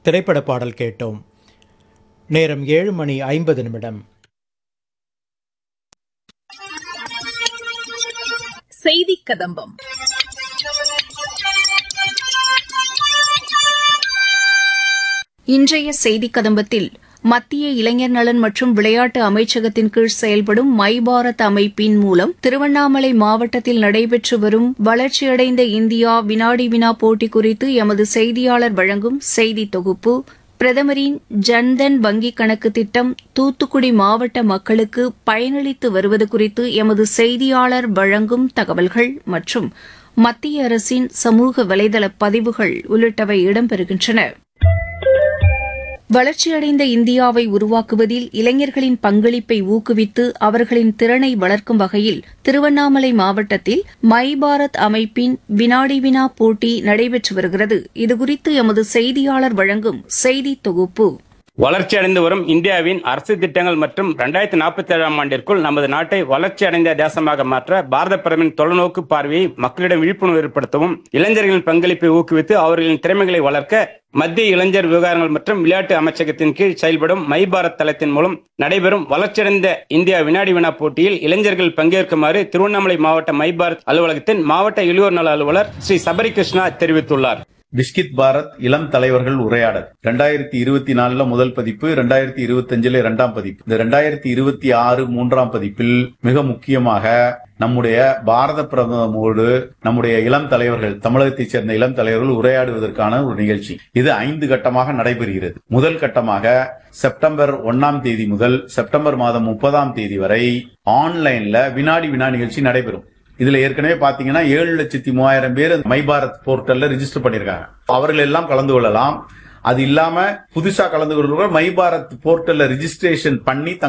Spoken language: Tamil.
திரைப்பட பாடல் கேட்டோம் நேரம் ஏழு மணி ஐம்பது நிமிடம் செய்தி கதம்பம் இன்றைய செய்தி கதம்பத்தில் மத்திய இளைஞர் நலன் மற்றும் விளையாட்டு அமைச்சகத்தின் கீழ் செயல்படும் மை பாரத் அமைப்பின் மூலம் திருவண்ணாமலை மாவட்டத்தில் நடைபெற்று வரும் வளர்ச்சியடைந்த இந்தியா வினாடி வினா போட்டி குறித்து எமது செய்தியாளர் வழங்கும் செய்தி தொகுப்பு பிரதமரின் ஜன்தன் வங்கிக் கணக்கு திட்டம் தூத்துக்குடி மாவட்ட மக்களுக்கு பயனளித்து வருவது குறித்து எமது செய்தியாளர் வழங்கும் தகவல்கள் மற்றும் மத்திய அரசின் சமூக வலைதள பதிவுகள் உள்ளிட்டவை இடம்பெறுகின்றன வளர்ச்சியடைந்த இந்தியாவை உருவாக்குவதில் இளைஞர்களின் பங்களிப்பை ஊக்குவித்து அவர்களின் திறனை வளர்க்கும் வகையில் திருவண்ணாமலை மாவட்டத்தில் மை பாரத் அமைப்பின் வினாடி வினா போட்டி நடைபெற்று வருகிறது இதுகுறித்து எமது செய்தியாளர் வழங்கும் செய்தி தொகுப்பு வளர்ச்சியடைந்து வரும் இந்தியாவின் அரசு திட்டங்கள் மற்றும் இரண்டாயிரத்தி நாற்பத்தி ஏழாம் ஆண்டிற்குள் நமது நாட்டை வளர்ச்சியடைந்த தேசமாக மாற்ற பாரத பிரதமரின் தொலைநோக்கு பார்வையை மக்களிடம் விழிப்புணர்வு ஏற்படுத்தவும் இளைஞர்களின் பங்களிப்பை ஊக்குவித்து அவர்களின் திறமைகளை வளர்க்க மத்திய இளைஞர் விவகாரங்கள் மற்றும் விளையாட்டு அமைச்சகத்தின் கீழ் செயல்படும் மை பாரத் தளத்தின் மூலம் நடைபெறும் வளர்ச்சியடைந்த இந்தியா வினாடி வினா போட்டியில் இளைஞர்கள் பங்கேற்குமாறு திருவண்ணாமலை மாவட்ட மை பாரத் அலுவலகத்தின் மாவட்ட இளையோர் நல அலுவலர் ஸ்ரீ சபரி கிருஷ்ணா தெரிவித்துள்ளார் பிஸ்கித் பாரத் இளம் தலைவர்கள் உரையாடல் ரெண்டாயிரத்தி இருபத்தி நாலுல முதல் பதிப்பு ரெண்டாயிரத்தி இருபத்தி அஞ்சுல இரண்டாம் பதிப்பு இந்த ரெண்டாயிரத்தி இருபத்தி ஆறு மூன்றாம் பதிப்பில் மிக முக்கியமாக நம்முடைய பாரத பிரதமரோடு நம்முடைய இளம் தலைவர்கள் தமிழகத்தைச் சேர்ந்த இளம் தலைவர்கள் உரையாடுவதற்கான ஒரு நிகழ்ச்சி இது ஐந்து கட்டமாக நடைபெறுகிறது முதல் கட்டமாக செப்டம்பர் ஒன்னாம் தேதி முதல் செப்டம்பர் மாதம் முப்பதாம் தேதி வரை ஆன்லைன்ல வினாடி வினா நிகழ்ச்சி நடைபெறும் இதுல ஏற்கனவே பாத்தீங்கன்னா ஏழு லட்சத்தி மூவாயிரம் பேர் மை பாரத் போர்ட்டல்ல ரிஜிஸ்டர் பண்ணிருக்காங்க அவர்கள் எல்லாம் கலந்து கொள்ளலாம் அது இல்லாம புதுசா கலந்து கொள்றவங்க மை பாரத் போர்ட்டல்ல ரிஜிஸ்ட்ரேஷன் பண்ணி தங்க